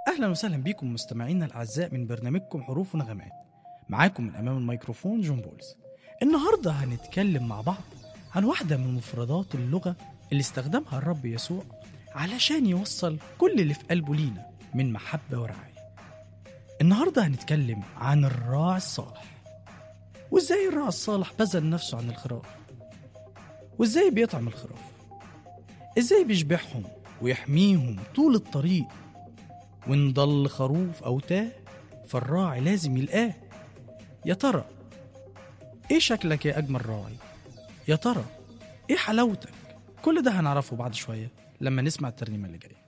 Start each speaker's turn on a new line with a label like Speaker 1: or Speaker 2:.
Speaker 1: أهلا وسهلا بكم مستمعينا الأعزاء من برنامجكم حروف ونغمات معاكم من أمام الميكروفون جون بولز النهاردة هنتكلم مع بعض عن واحدة من مفردات اللغة اللي استخدمها الرب يسوع علشان يوصل كل اللي في قلبه لينا من محبة ورعاية النهاردة هنتكلم عن الراعي الصالح وازاي الراعي الصالح بذل نفسه عن الخراف وازاي بيطعم الخراف ازاي بيشبعهم ويحميهم طول الطريق وإن ضل خروف أو تاه فالراعي لازم يلقاه يا ترى إيه شكلك يا أجمل راعي؟ يا ترى إيه حلاوتك؟ كل ده هنعرفه بعد شوية لما نسمع الترنيمة اللي جاية